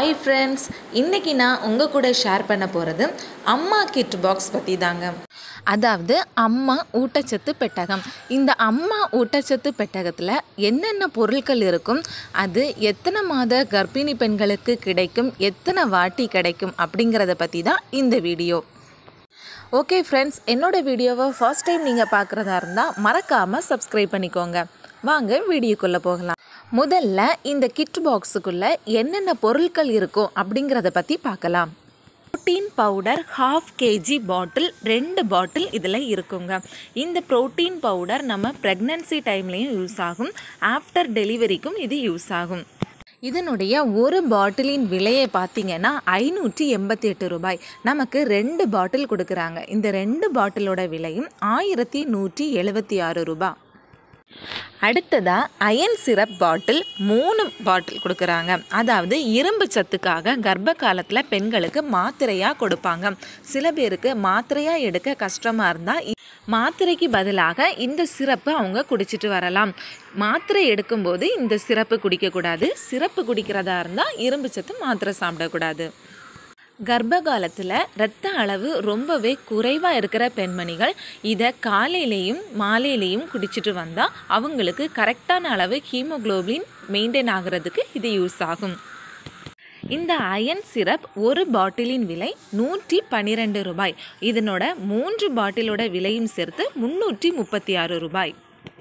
hi friends இன்றைக்கி நான் உங்கள் கூட ஷேர் பண்ண போகிறது அம்மா கிட் பாக்ஸ் பற்றி தாங்க அதாவது அம்மா ஊட்டச்சத்து பெட்டகம் இந்த அம்மா ஊட்டச்சத்து பெட்டகத்தில் என்னென்ன பொருட்கள் இருக்கும் அது எத்தனை மாத கர்ப்பிணி பெண்களுக்கு கிடைக்கும் எத்தனை வாட்டி கிடைக்கும் அப்படிங்கிறத பற்றி தான் இந்த வீடியோ ஓகே ஃப்ரெண்ட்ஸ் என்னோட வீடியோவை ஃபர்ஸ்ட் டைம் நீங்கள் பார்க்குறதா இருந்தால் மறக்காமல் சப்ஸ்கிரைப் பண்ணிக்கோங்க வாங்க வீடியோக்குள்ளே போகலாம் முதல்ல இந்த கிட் பாக்ஸுக்குள்ளே என்னென்ன பொருட்கள் இருக்கும் அப்படிங்கிறத பற்றி பார்க்கலாம் protein powder half KG bottle ரெண்டு பாட்டில் இதில் இருக்குங்க இந்த ப்ரோட்டீன் பவுடர் நம்ம ப்ரெக்னன்சி டைம்லேயும் யூஸ் ஆகும் ஆஃப்டர் டெலிவரிக்கும் இது யூஸ் ஆகும் இதனுடைய ஒரு பாட்டிலின் விலையை பார்த்தீங்கன்னா ஐநூற்றி எண்பத்தி எட்டு ரூபாய் நமக்கு ரெண்டு பாட்டில் கொடுக்குறாங்க இந்த ரெண்டு பாட்டிலோட விலையும் ஆயிரத்தி நூற்றி எழுபத்தி ஆறு ரூபாய் அடுத்ததாக அயன் சிரப் பாட்டில் மூணு பாட்டில் கொடுக்குறாங்க அதாவது இரும்பு சத்துக்காக கர்ப்ப காலத்தில் பெண்களுக்கு மாத்திரையாக கொடுப்பாங்க சில பேருக்கு மாத்திரையாக எடுக்க கஷ்டமாக இருந்தால் மாத்திரைக்கு பதிலாக இந்த சிறப்பு அவங்க குடிச்சிட்டு வரலாம் மாத்திரை எடுக்கும்போது இந்த சிறப்பு குடிக்கக்கூடாது சிறப்பு குடிக்கிறதா இருந்தால் இரும்பு சத்து மாத்திரை சாப்பிடக்கூடாது கர்ப்ப காலத்தில் இரத்த அளவு ரொம்பவே குறைவாக இருக்கிற பெண்மணிகள் இதை காலையிலையும் மாலையிலையும் குடிச்சிட்டு வந்தால் அவங்களுக்கு கரெக்டான அளவு ஹீமோக்ளோபின் மெயின்டைன் ஆகிறதுக்கு இது யூஸ் ஆகும் இந்த அயன் சிரப் ஒரு பாட்டிலின் விலை நூற்றி பன்னிரெண்டு ரூபாய் இதனோட மூன்று பாட்டிலோட விலையும் சேர்த்து முந்நூற்றி முப்பத்தி ஆறு ரூபாய்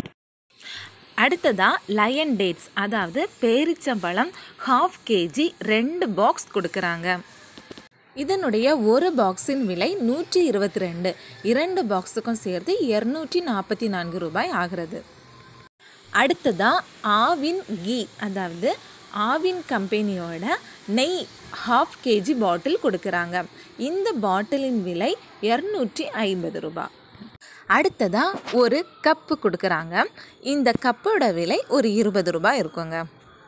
அடுத்ததாக லயன் டேட்ஸ் அதாவது பேரிச்சம்பழம் ஹாஃப் கேஜி ரெண்டு பாக்ஸ் கொடுக்குறாங்க இதனுடைய ஒரு பாக்ஸின் விலை நூற்றி இருபத்தி ரெண்டு இரண்டு பாக்ஸுக்கும் சேர்த்து இரநூற்றி நாற்பத்தி நான்கு ரூபாய் ஆகிறது அடுத்ததாக ஆவின் கீ அதாவது ஆவின் கம்பெனியோட நெய் ஹாஃப் கேஜி பாட்டில் கொடுக்குறாங்க இந்த பாட்டிலின் விலை இரநூற்றி ஐம்பது ரூபாய் அடுத்ததாக ஒரு கப்பு கொடுக்குறாங்க இந்த கப்போட விலை ஒரு இருபது ரூபாய் இருக்குங்க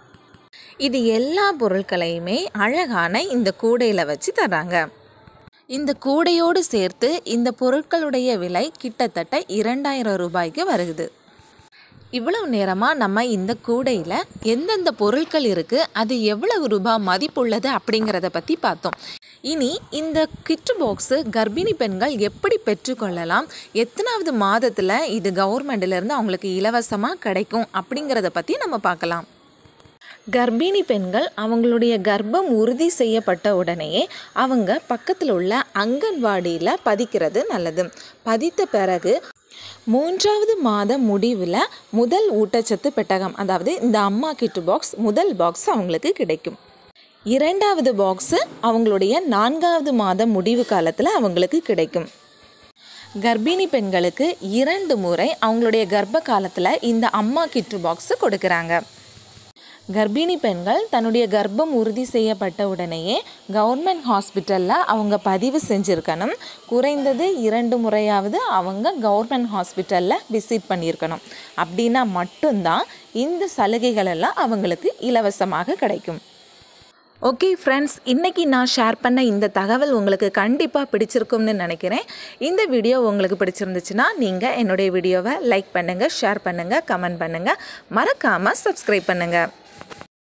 இது எல்லா பொருட்களையுமே அழகான இந்த கூடையில் வச்சு தராங்க இந்த கூடையோடு சேர்த்து இந்த பொருட்களுடைய விலை கிட்டத்தட்ட இரண்டாயிரம் ரூபாய்க்கு வருகுது இவ்வளவு நேரமாக நம்ம இந்த கூடையில் எந்தெந்த பொருட்கள் இருக்குது அது எவ்வளவு ரூபாய் மதிப்புள்ளது அப்படிங்கிறத பற்றி பார்த்தோம் இனி இந்த கிட் பாக்ஸு கர்ப்பிணி பெண்கள் எப்படி பெற்றுக்கொள்ளலாம் எத்தனாவது மாதத்தில் இது கவர்மெண்ட்லேருந்து அவங்களுக்கு இலவசமாக கிடைக்கும் அப்படிங்கிறத பற்றி நம்ம பார்க்கலாம் கர்ப்பிணி பெண்கள் அவங்களுடைய கர்ப்பம் உறுதி செய்யப்பட்ட உடனேயே அவங்க பக்கத்தில் உள்ள அங்கன்வாடியில் பதிக்கிறது நல்லது பதித்த பிறகு மூன்றாவது மாத முடிவில் முதல் ஊட்டச்சத்து பெட்டகம் அதாவது இந்த அம்மா கிட்டு பாக்ஸ் முதல் பாக்ஸ் அவங்களுக்கு கிடைக்கும் இரண்டாவது பாக்ஸு அவங்களுடைய நான்காவது மாத முடிவு காலத்தில் அவங்களுக்கு கிடைக்கும் கர்ப்பிணி பெண்களுக்கு இரண்டு முறை அவங்களுடைய கர்ப்ப காலத்தில் இந்த அம்மா கிட்டு பாக்ஸு கொடுக்குறாங்க கர்ப்பிணி பெண்கள் தன்னுடைய கர்ப்பம் உறுதி செய்யப்பட்ட உடனேயே கவர்மெண்ட் ஹாஸ்பிட்டலில் அவங்க பதிவு செஞ்சுருக்கணும் குறைந்தது இரண்டு முறையாவது அவங்க கவர்மெண்ட் ஹாஸ்பிட்டலில் விசிட் பண்ணியிருக்கணும் அப்படின்னா மட்டும்தான் இந்த சலுகைகள் எல்லாம் அவங்களுக்கு இலவசமாக கிடைக்கும் ஓகே ஃப்ரெண்ட்ஸ் இன்றைக்கி நான் ஷேர் பண்ண இந்த தகவல் உங்களுக்கு கண்டிப்பாக பிடிச்சிருக்கும்னு நினைக்கிறேன் இந்த வீடியோ உங்களுக்கு பிடிச்சிருந்துச்சுன்னா நீங்கள் என்னுடைய வீடியோவை லைக் பண்ணுங்கள் ஷேர் பண்ணுங்கள் கமெண்ட் பண்ணுங்கள் மறக்காமல் சப்ஸ்கிரைப் பண்ணுங்கள்